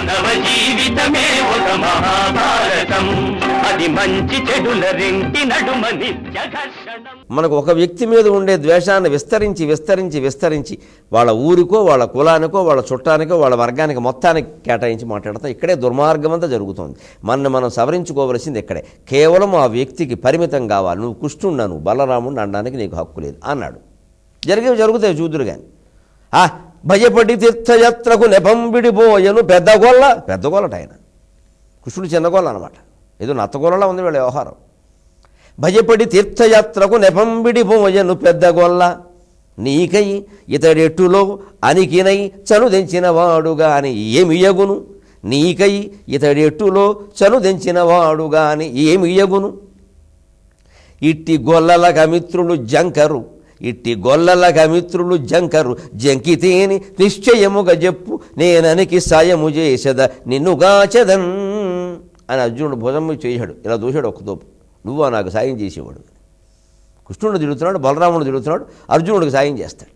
మానవ జీవితమే ఒక మహాభారతం అది మంచి చెడుల రెంటి నడుమ నిత్య ఘర్షణం మనకు ఒక వ్యక్తి మీద ఉండే ద్వేషాన్ని విస్తరించి విస్తరించి విస్తరించి వాళ్ళ ఊరికో వాళ్ళ కులానికో వాళ్ళ చుట్టానికో వాళ్ళ వర్గానికి మొత్తానికి కేటాయించి మాట్లాడతాం ఇక్కడే దుర్మార్గం అంతా జరుగుతోంది మనని మనం సవరించుకోవలసింది ఇక్కడే కేవలం ఆ వ్యక్తికి పరిమితం కావాలి నువ్వు కుష్టుండా నువ్వు బలరాముడిని అనడానికి నీకు హక్కు లేదు అన్నాడు జరిగేవి జరుగుతాయి చూదురు కానీ ఆ భయపడి తీర్థయాత్రకు నెపంబిడిపోయను పెద్ద గొల్ల పెద్ద గొల్లట ఆయన కృష్ణుడు చిన్నగోళ్ళ అనమాట ఏదో నత్తగోళ్ళలా ఉంది వీళ్ళ వ్యవహారం భయపడి తీర్థయాత్రకు నెపంబిడిపోయను పెద్ద గొల్ల నీకై ఇతడెట్టులో అనికినై చనుదెంచిన వాడుగా అని ఏమియగును నీకై ఇతడెట్టులో చనుదెంచిన వాడుగా అని ఏమియగును ఇట్టి గొల్లల మిత్రులు జంకరు ఇట్టి గొల్లల మిత్రులు జంకరు జంకితేని నిశ్చయముగా చెప్పు నేననికి సాయము చేసద నిన్నుగాచెదన్ అని అర్జునుడు భుజం మీద చేశాడు ఇలా దూశాడు ఒక్క తోపు నువ్వా నాకు సాయం చేసేవాడు కృష్ణుడు తిడుతున్నాడు బలరాముడు తిడుతున్నాడు అర్జునుడికి సాయం చేస్తాడు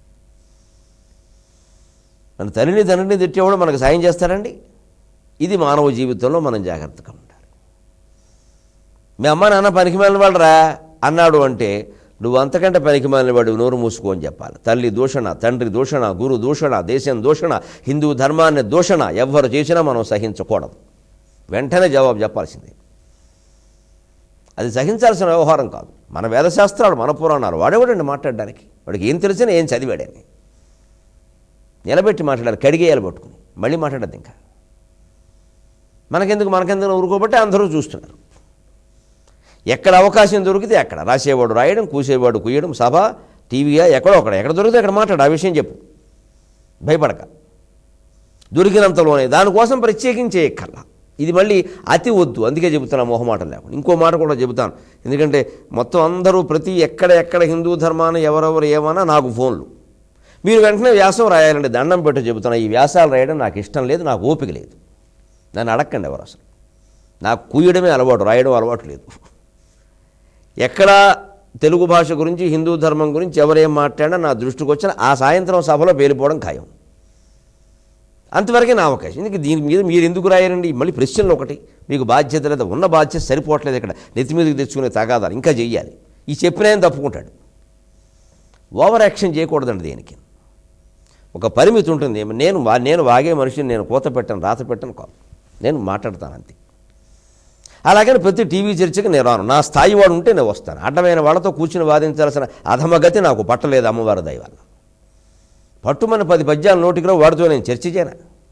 మన తల్లిని తండ్రిని తిట్టేవాడు మనకు సాయం చేస్తారండి ఇది మానవ జీవితంలో మనం జాగ్రత్తగా ఉండాలి మీ అమ్మ నాన్న పనికి మాలిన వాళ్ళరా అన్నాడు అంటే నువ్వు అంతకంటే పనికి మాలిన వాడు నోరు మూసుకో అని చెప్పాలి తల్లి దూషణ తండ్రి దూషణ గురు దూషణ దేశం దూషణ హిందూ ధర్మాన్ని దూషణ ఎవ్వరు చేసినా మనం సహించకూడదు వెంటనే జవాబు చెప్పాల్సిందే అది సహించాల్సిన వ్యవహారం కాదు మన వేదశాస్త్రాలు మన పురాణాలు వాడేవాడండి మాట్లాడడానికి వాడికి ఏం తెలిసినా ఏం చదివాడని నిలబెట్టి మాట్లాడాలి కడిగేయాలి పట్టుకుని మళ్ళీ మాట్లాడద్దు ఇంకా మనకెందుకు మనకెందుకు ఊరుకోబట్టి అందరూ చూస్తున్నారు ఎక్కడ అవకాశం దొరికితే అక్కడ రాసేవాడు రాయడం కూసేవాడు కుయ్యడం సభ టీవీయా ఎక్కడో అక్కడ ఎక్కడ దొరికితే అక్కడ మాట్లాడు ఆ విషయం చెప్పు భయపడక దొరికినంతలోనే దానికోసం ప్రత్యేకించే ఎక్కర్లా ఇది మళ్ళీ అతి వద్దు అందుకే చెబుతున్నా మొహమాట లేకుండా ఇంకో మాట కూడా చెబుతాను ఎందుకంటే మొత్తం అందరూ ప్రతి ఎక్కడ ఎక్కడ హిందూ ధర్మాన్ని ఎవరెవరు ఏమన్నా నాకు ఫోన్లు మీరు వెంటనే వ్యాసం రాయాలండి దండం పెట్టి చెబుతున్నా ఈ వ్యాసాలు రాయడం నాకు ఇష్టం లేదు నాకు ఓపిక లేదు నన్ను అడగండి ఎవరు అసలు నాకు కూయడమే అలవాటు రాయడం అలవాటు లేదు ఎక్కడ తెలుగు భాష గురించి హిందూ ధర్మం గురించి ఎవరేం మాట్లాడినా నా దృష్టికి వచ్చిన ఆ సాయంత్రం సభలో పేలిపోవడం ఖాయం అంతవరకే నా అవకాశం ఇందుకు దీని మీద మీరు ఎందుకు రాయారండి మళ్ళీ ప్రశ్నలు ఒకటి మీకు బాధ్యత లేదా ఉన్న బాధ్యత సరిపోవట్లేదు ఇక్కడ నెత్తి మీదకి తెచ్చుకునే తగాదాలు ఇంకా చెయ్యాలి ఈ చెప్పిన ఆయన తప్పుకుంటాడు ఓవర్ యాక్షన్ చేయకూడదండి దేనికి ఒక పరిమితి ఉంటుంది నేను వా- నేను వాగే మనిషిని నేను కోత పెట్టను రాత పెట్టను కాదు నేను మాట్లాడతాను అంతే అలాగని ప్రతి టీవీ చర్చకి నేను రాను నా స్థాయి వాడు ఉంటే నేను వస్తాను అడ్డమైన వాళ్ళతో కూర్చుని వాదించాల్సిన అధమగతి నాకు పట్టలేదు అమ్మవారి దయ వల్ల పట్టుమని పది పద్యాలు నోటికిలో వాడితో నేను చర్చ చేయను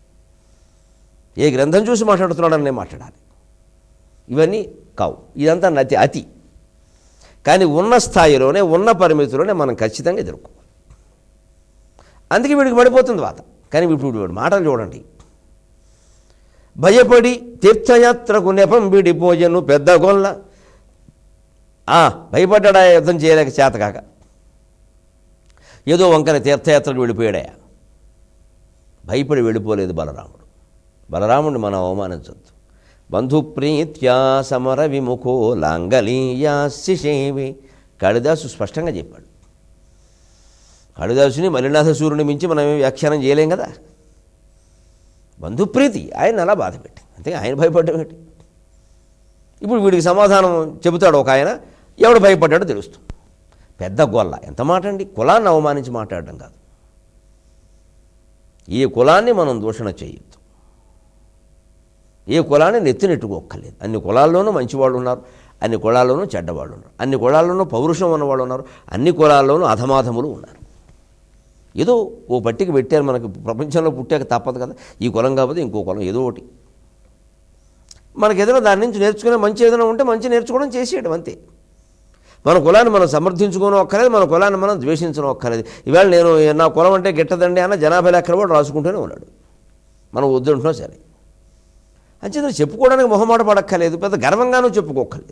ఏ గ్రంథం చూసి మాట్లాడుతున్నాడని నేను మాట్లాడాలి ఇవన్నీ కావు ఇదంతా నతి అతి కానీ ఉన్న స్థాయిలోనే ఉన్న పరిమితిలోనే మనం ఖచ్చితంగా ఎదుర్కోవాలి అందుకే వీడికి పడిపోతుంది వాత కానీ ఇప్పుడు వీడి మాటలు చూడండి భయపడి తీర్థయాత్రకు నెపం విడిపోయను పెద్ద గొల్ల ఆ, భయపడ్డాడా యుద్ధం చేయలేక చేతకాక ఏదో వంకన తీర్థయాత్రకు వెళ్ళిపోయాడయా భయపడి వెళ్ళిపోలేదు బలరాముడు బలరాముడిని మనం అవమానించొద్దు బంధుప్రీత్యా సమర విముఖో లాంగలీయాశిషేవి కాళిదాసు స్పష్టంగా చెప్పాడు కాళిదాసుని మలినాథ సూర్యుని మించి మనం ఏమీ వ్యాఖ్యానం చేయలేం కదా బంధుప్రీతి ఆయన అలా బాధ పెట్టి అంతే ఆయన భయపడ్డం ఏంటి ఇప్పుడు వీడికి సమాధానం చెబుతాడు ఒక ఆయన ఎవడు భయపడ్డాడో తెలుస్తుంది పెద్ద గొల్ల ఎంత మాట అండి కులాన్ని అవమానించి మాట్లాడడం కాదు ఈ కులాన్ని మనం దూషణ చేయొద్దు ఏ కులాన్ని నెత్తినెట్టుకోక్కర్లేదు అన్ని కులాల్లోనూ మంచివాళ్ళు ఉన్నారు అన్ని కులాల్లోనూ చెడ్డవాళ్ళు ఉన్నారు అన్ని కులాల్లోనూ పౌరుషం ఉన్నవాళ్ళు ఉన్నారు అన్ని కులాల్లోనూ అధమాధములు ఉన్నారు ఏదో ఓ పట్టికి పెట్టారు మనకు ప్రపంచంలో పుట్టాక తప్పదు కదా ఈ కులం కాకపోతే ఇంకో కులం ఏదో ఒకటి మనకి ఏదైనా దాని నుంచి నేర్చుకునే మంచి ఏదైనా ఉంటే మంచి నేర్చుకోవడం చేసేయడం అంతే మన కులాన్ని మనం సమర్థించుకోవడం ఒక్కలేదు మన కులాన్ని మనం ద్వేషించడం ఒక్కలేదు ఈవేళ నేను నా కులం అంటే గిట్టదండి అన్న జనాభా లెక్కలు కూడా రాసుకుంటూనే ఉన్నాడు మనం వద్దంటున్నా సరే అంచేత చెప్పుకోవడానికి మొహమాట పడక్కర్లేదు పెద్ద గర్వంగానూ చెప్పుకోక్కర్లేదు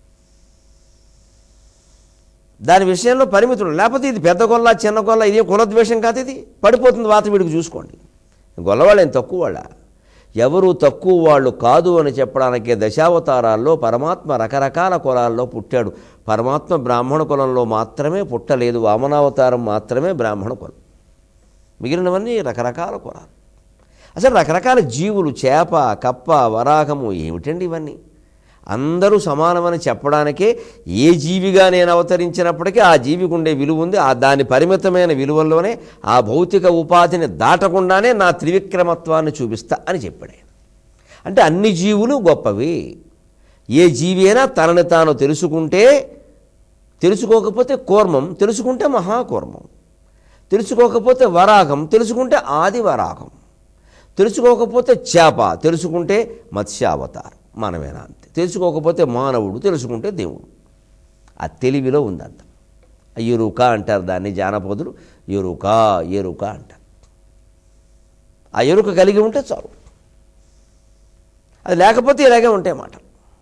దాని విషయంలో పరిమితులు లేకపోతే ఇది పెద్ద గొల్ల చిన్న గొల్ల ఇది కులద్వేషం కాదు ఇది పడిపోతుంది వాత వీడికి చూసుకోండి గొల్లవాళ్ళు ఏం తక్కువ వాళ్ళ ఎవరు తక్కువ వాళ్ళు కాదు అని చెప్పడానికే దశావతారాల్లో పరమాత్మ రకరకాల కులాల్లో పుట్టాడు పరమాత్మ బ్రాహ్మణ కులంలో మాత్రమే పుట్టలేదు వామనావతారం మాత్రమే బ్రాహ్మణ కులం మిగిలినవన్నీ రకరకాల కులాలు అసలు రకరకాల జీవులు చేప కప్ప వరాహము ఏమిటండి ఇవన్నీ అందరూ సమానమని చెప్పడానికే ఏ జీవిగా నేను అవతరించినప్పటికీ ఆ జీవికి ఉండే విలువ ఉంది ఆ దాని పరిమితమైన విలువల్లోనే ఆ భౌతిక ఉపాధిని దాటకుండానే నా త్రివిక్రమత్వాన్ని చూపిస్తా అని చెప్పాడు ఆయన. అంటే అన్ని జీవులు గొప్పవి ఏ జీవి అయినా తనని తాను తెలుసుకుంటే తెలుసుకోకపోతే కూర్మం తెలుసుకుంటే మహాకూర్మం తెలుసుకోకపోతే వరాగం తెలుసుకుంటే ఆది వరాగం తెలుసుకోకపోతే చేప తెలుసుకుంటే మత్స్యావతారం మనమేనా అంతే తెలుసుకోకపోతే మానవుడు తెలుసుకుంటే దేవుడు ఆ తెలివిలో ఉందంత ఎరుక అంటారు దాన్ని జానపదులు ఎరుక ఎరుక అంటారు ఆ ఎరుక కలిగి ఉంటే చాలు అది లేకపోతే ఇలాగే ఉంటాయి మాట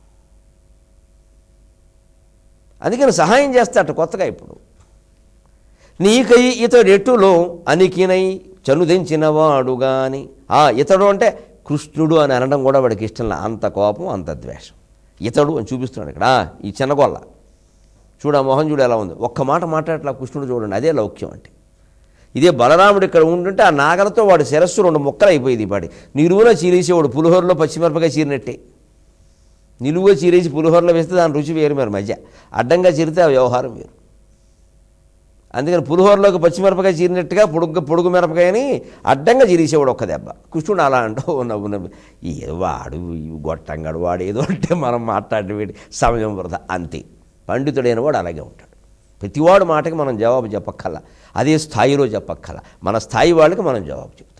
అందుకని సహాయం చేస్తాట కొత్తగా ఇప్పుడు నీకై ఇతడు ఎట్టులో అనికినై చనుదించినవాడు గాని ఆ ఇతడు అంటే కృష్ణుడు అని అనడం కూడా వాడికి ఇష్టం లే అంత కోపం అంత ద్వేషం ఇతడు అని చూపిస్తున్నాడు ఇక్కడ ఆ, ఈ చిన్నగొల్ల చూడ మొహం చూడు ఎలా ఉంది ఒక్క మాట మాట్లాడట్లా కృష్ణుడు చూడండి అదే లౌక్యం అంటే ఇదే బలరాముడు ఇక్కడ ఉంటుంటే ఆ నాగలతో వాడి శిరస్సు రెండు ముక్కలు అయిపోయింది వాడి నిలువులో చీరేసేవాడు పులిహోరలో పచ్చిమిరపకాయ చీరినట్టే నిలువుగా చీరేసి పులిహోరలో వేస్తే దాని రుచి వేరు మరి మధ్య అడ్డంగా చీరితే ఆ వ్యవహారం వేరు అందుకని పులిహోరలోకి పచ్చిమిరపకాయ చీరినట్టుగా పొడుగు పొడుగు మిరపకాయని అడ్డంగా చీరేసేవాడు ఒక్క దెబ్బ కృష్ణుడు అలా అంటూ నవ్వు నవ్వు ఏదో వాడు ఈ గొట్టంగాడు వాడు ఏదో అంటే మనం మాట్లాడే వీడి సమయం వృధా అంతే పండితుడైన వాడు అలాగే ఉంటాడు ప్రతివాడు మాటకి మనం జవాబు చెప్పక్కల అదే స్థాయిలో చెప్పక్కల మన స్థాయి వాళ్ళకి మనం జవాబు చెప్తాం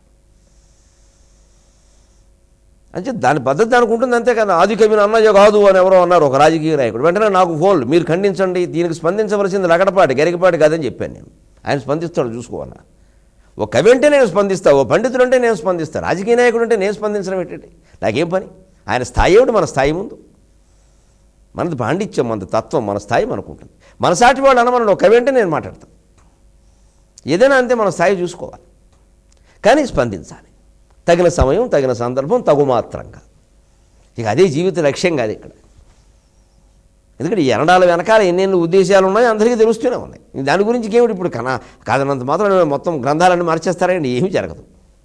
అంటే దాని పద్ధతి దానికి ఉంటుంది అంతే కదా ఆది కవిని అన్నయ్య కాదు అని ఎవరో అన్నారు ఒక రాజకీయ నాయకుడు వెంటనే నాకు ఫోన్లు మీరు ఖండించండి దీనికి స్పందించవలసింది లగడపాటి గరికపాటి కాదని చెప్పాను నేను ఆయన స్పందిస్తాడు చూసుకోవాలా ఓ కవి అంటే నేను స్పందిస్తా ఓ పండితుడు అంటే నేను స్పందిస్తాను రాజకీయ నాయకుడు అంటే నేను స్పందించడం ఏంటంటే నాకేం పని ఆయన స్థాయి ఏమిటి మన స్థాయి ముందు మనది పాండిత్యం మన తత్వం మన స్థాయి మనకుంటుంది మన సాటి వాళ్ళు అనమన్నాడు ఒక కవి అంటే నేను మాట్లాడతాను ఏదైనా అంతే మన స్థాయి చూసుకోవాలి కానీ స్పందించాలి తగిన సమయం తగిన సందర్భం తగుమాత్రంగా ఇక అదే జీవిత లక్ష్యం కాదు ఇక్కడ ఎందుకంటే ఈ ఎనడాల వెనకాల ఎన్నెన్ని ఉద్దేశాలు ఉన్నాయో అందరికీ తెలుస్తూనే ఉన్నాయి దాని గురించి ఏమిటి ఇప్పుడు కనా కాదనంత మాత్రం మొత్తం గ్రంథాలన్నీ మార్చేస్తారండి ఏమీ జరగదు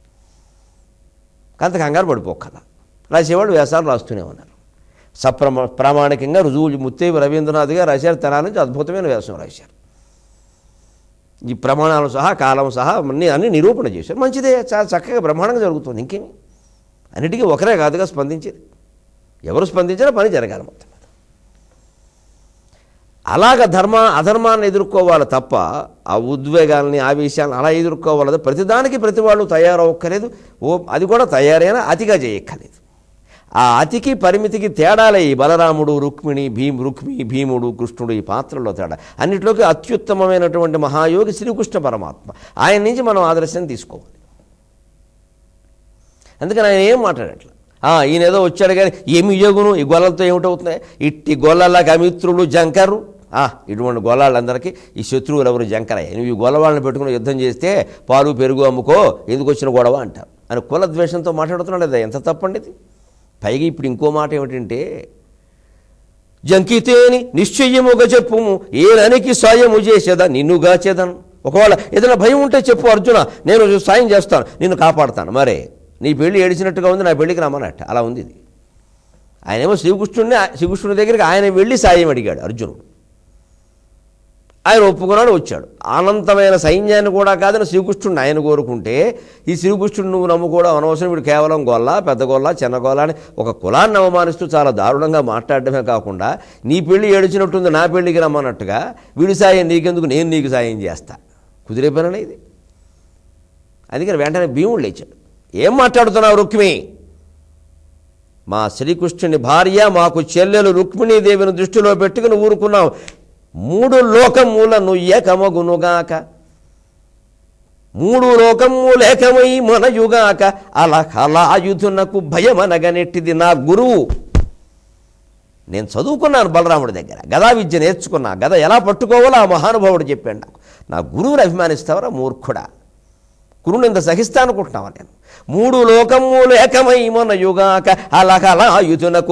కంత కంగారు పడిపోకల రాసేవాడు వ్యాసాలు రాస్తూనే ఉన్నారు సప్రమ ప్రామాణికంగా రుజువులు ముత్తేవి రవీంద్రనాథ్ గారు రాశారు తన నుంచి అద్భుతమైన వ్యాసం రాశారు ఈ ప్రమాణాలు సహా కాలం సహా అన్ని అన్ని నిరూపణ చేశారు మంచిదే చాలా చక్కగా బ్రహ్మాండంగా జరుగుతుంది ఇంకేమి అన్నిటికీ ఒకరే కాదుగా స్పందించేది ఎవరు స్పందించినా పని జరగాలి మొత్తం మీద. అలాగ ధర్మ అధర్మాన్ని ఎదుర్కోవాలి తప్ప ఆ ఉద్వేగాల్ని ఆవేశాలను అలా ఎదుర్కోవాలి ప్రతిదానికి ప్రతి వాళ్ళు తయారవ్వక్కర్లేదు ఓ అది కూడా తయారైనా అతిగా చేయక్కర్లేదు ఆ అతికి పరిమితికి తేడాలే ఈ బలరాముడు రుక్మిణి భీమ్ రుక్మి భీముడు కృష్ణుడు ఈ పాత్రల్లో తేడా అన్నిట్లోకి అత్యుత్తమమైనటువంటి మహాయోగి శ్రీకృష్ణ పరమాత్మ ఆయన నుంచి మనం ఆదర్శం తీసుకోవాలి అందుకని ఆయన ఏం మాట్లాడట్ల ఆ, ఈయన ఏదో వచ్చాడు కానీ ఏమి యోగును ఈ గొల్లలతో ఏమిటవుతున్నాయి ఇట్టి గొల్లలాగా అమిత్రులు జంకరు ఆ, ఇటువంటి గొల్లాళ్ళందరికీ ఈ శత్రువులు ఎవరు జంకరయ్య నువ్వు ఈ గొల్లవాళ్ళని పెట్టుకుని యుద్ధం చేస్తే పాలు పెరుగు అమ్ముకో ఎందుకు వచ్చిన గొడవ అంటారు అని కుల ద్వేషంతో మాట్లాడుతున్నాడు లేదా ఎంత తప్పండి ఇది పైగా ఇప్పుడు ఇంకో మాట ఏమిటంటే జంకితేని నిశ్చయముగా చెప్పుము ఏలనికి సాయము చేసేదా నిన్నుగా చేదను ఒకవేళ ఏదైనా భయం ఉంటే చెప్పు అర్జున నేను సాయం చేస్తాను నిన్ను కాపాడుతాను మరే నీ పెళ్లి ఏడిచినట్టుగా ఉంది నా పెళ్లికి రమ్మన్నట్టు అలా ఉంది ఇది ఆయనేమో శ్రీకృష్ణుడిని శ్రీకృష్ణుడి దగ్గరికి ఆయన వెళ్ళి సాయం అడిగాడు అర్జునుడు ఆయన ఒప్పుకున్నాడు వచ్చాడు అనంతమైన సైన్యాన్ని కూడా కాదని శ్రీకృష్ణుడిని ఆయన కోరుకుంటే ఈ శ్రీకృష్ణుడు నువ్వు నమ్ముకోవడం అనవసరం వీడు కేవలం గొల్ల పెద్ద గొల్ల చిన్న గొల్ల అని ఒక కులాన్ని అవమానిస్తూ చాలా దారుణంగా మాట్లాడడమే కాకుండా నీ పెళ్లి ఏడిచినట్టుంది నా పెళ్లికి రమ్మన్నట్టుగా వీడి సాయం నీకెందుకు నేను నీకు సాయం చేస్తా కుదిరే పని ఇది అందుకని వెంటనే భీముడు లేచాడు ఏం మాట్లాడుతున్నావు రుక్మి మా శ్రీకృష్ణుని భార్య మాకు చెల్లెలు రుక్మిణీదేవిని దృష్టిలో పెట్టుకుని ఊరుకున్నావు మూడు లోకముల నుయ్యకమగునుగాక మూడు లోకములేకమై మనయుగాక అలా కళాయుధునకు భయమనగనెట్టిది నా గురువు నేను చదువుకున్నాను బలరాముడి దగ్గర గదా విద్య నేర్చుకున్నా గద ఎలా పట్టుకోవాలో ఆ మహానుభావుడు చెప్పాడు నాకు నా గురువుని అభిమానిస్తావరా మూర్ఖుడా గురువుని ఇంత సహిస్తా అనుకుంటున్నావా నేను మూడు లోకములు ఏకమై మన యుగాక అలకలాయుతునకు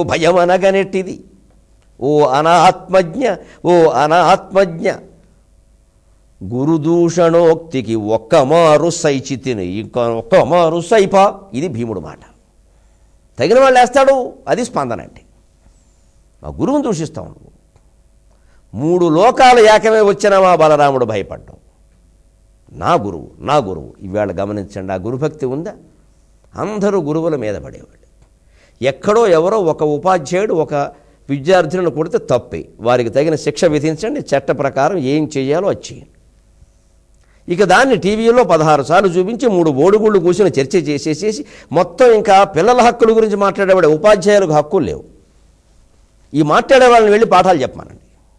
భయమనగనెట్టిది ఓ అనాత్మజ్ఞ ఓ అనాత్మజ్ఞ గురుదూషణోక్తికి ఒక్క మారు సైచితిని ఇంకా ఒక్క మారు సైపా ఇది భీముడు మాట తగిన వాళ్ళు వేస్తాడు అది స్పందన అంటే మా గురువుని దూషిస్తావు నువ్వు మూడు లోకాలు ఏకమే వచ్చిన మా బలరాముడు భయపడ్డాం నా గురువు నా గురువు ఇవాళ గమనించండి ఆ గురుభక్తి ఉందా అందరూ గురువుల మీద పడేవాళ్ళు ఎక్కడో ఎవరో ఒక ఉపాధ్యాయుడు ఒక విద్యార్థులను కొడితే తప్పే వారికి తగిన శిక్ష విధించండి చట్ట ప్రకారం ఏం చేయాలో అది చేయండి ఇక దాన్ని టీవీలో పదహారు సార్లు చూపించి మూడు బోడుగుళ్ళు కూర్చుని చర్చ చేసేసేసి మొత్తం ఇంకా పిల్లల హక్కుల గురించి మాట్లాడేవాడే ఉపాధ్యాయులకు హక్కులు లేవు ఈ మాట్లాడే వాళ్ళని వెళ్ళి పాఠాలు చెప్పమానండి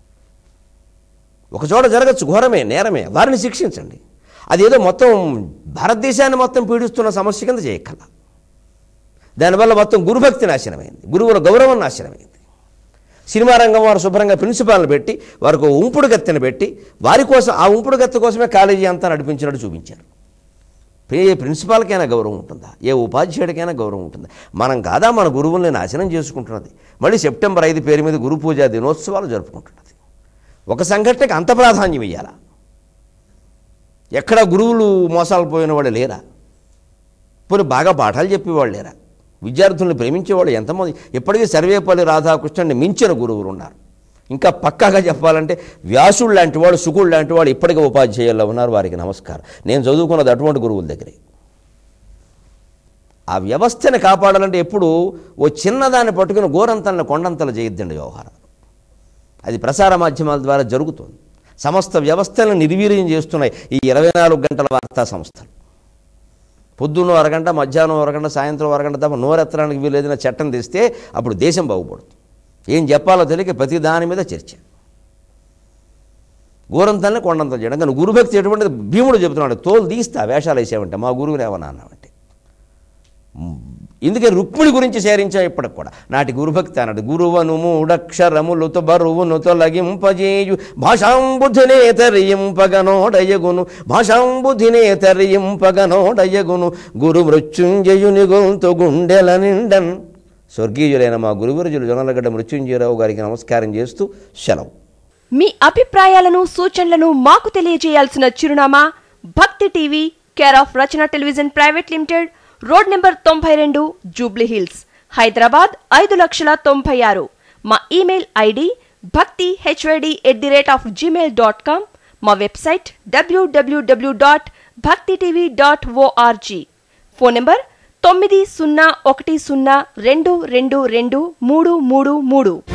ఒక చోట జరగచ్చు ఘోరమే నేరమే వారిని శిక్షించండి అదేదో మొత్తం భారతదేశాన్ని మొత్తం పీడిస్తున్న సమస్య కింద చేయక్కల దానివల్ల మొత్తం గురుభక్తి నాశనమైంది గురువుల గౌరవం నాశనమైంది సినిమా రంగం వారు శుభ్రంగా ప్రిన్సిపాల్ని పెట్టి వారికి ఒక ఉంపుడు గత్తెను పెట్టి వారి కోసం ఆ ఉంపుడు గత్తె కోసమే కాలేజీ అంతా నడిపించినట్టు చూపించారు ఏ ప్రిన్సిపాల్కైనా గౌరవం ఉంటుందా ఏ ఉపాధ్యాయుడికైనా గౌరవం ఉంటుందా మనం కాదా మన గురువుల్ని నాశనం చేసుకుంటున్నది మళ్ళీ సెప్టెంబర్ ఐదు పేరు మీద గురు పూజా దినోత్సవాలు జరుపుకుంటున్నది ఒక సంఘటనకి అంత ప్రాధాన్యం ఇవ్వాలా ఎక్కడ గురువులు మోసాలు పోయిన వాళ్ళు లేరా పోనీ బాగా పాఠాలు చెప్పేవాళ్ళు లేరా విద్యార్థుల్ని ప్రేమించేవాళ్ళు ఎంతమంది ఇప్పటికీ సర్వేపల్లి రాధాకృష్ణుని మించిన గురువులు ఉన్నారు ఇంకా పక్కాగా చెప్పాలంటే వ్యాసుడు లాంటి వాడు శుకుడు లాంటి వాడు ఇప్పటికీ ఉపాధ్యాయుల్లో ఉన్నారు వారికి నమస్కారం నేను చదువుకున్నది అటువంటి గురువుల దగ్గరే ఆ వ్యవస్థని కాపాడాలంటే ఎప్పుడు ఓ చిన్నదాన్ని పట్టుకుని గోరంతలను కొండంతలు చేయొద్దండి వ్యవహారం అది ప్రసార మాధ్యమాల ద్వారా జరుగుతుంది సమస్త వ్యవస్థలను నిర్వీర్యం చేస్తున్నాయి ఈ ఇరవై నాలుగు గంటల వార్తా సంస్థలు పొద్దున్న అరగంట మధ్యాహ్నం అరగంట సాయంత్రం అరగంట తప్ప నోరెత్తడానికి వీలేదైనా చట్టం తెస్తే అప్పుడు దేశం బాగుపడుతుంది ఏం చెప్పాలో తెలియక ప్రతి దాని మీద చర్చ గోరంతల్ని కొండంతలు చేయడం కానీ గురుభక్తి ఎటువంటిది భీముడు చెబుతున్నాడు తోలు తీస్తా వేషాలు వేసావంటే మా గురువుని ఏమన్నా అన్నావంటే ఇందుకే రుక్మిణి గురించి సేరించాం ఇప్పటికి కూడా నాటి గురుభక్తి అన్నాడు గురువను మూడక్షరములుతో బరువును తొలగింపజేయు భాషాంబుధినే తరింపగనోడయగును భాషాంబుధినే తరింపగనోడయగును గురు మృత్యుంజయుని గొంతు గుండెల నిండన్ స్వర్గీయులైన మా గురువరుజులు జొన్నలగడ్డ మృత్యుంజయరావు గారికి నమస్కారం చేస్తూ సెలవు మీ అభిప్రాయాలను సూచనలను మాకు తెలియజేయాల్సిన చిరునామా Bhakthi TV care of Rachana television private limited road number తొంభై రెండు జూబ్లీ హిల్స్ హైదరాబాద్ ఐదు లక్షల తొంభై ఆరు మా email ID Bhakthi HYD at the rate of Gmail dot com మా website WWW dot Bhakthi TV dot ORG phone number తొమ్మిది సున్నా ఒకటి సున్నా రెండు రెండు రెండు మూడు మూడు మూడు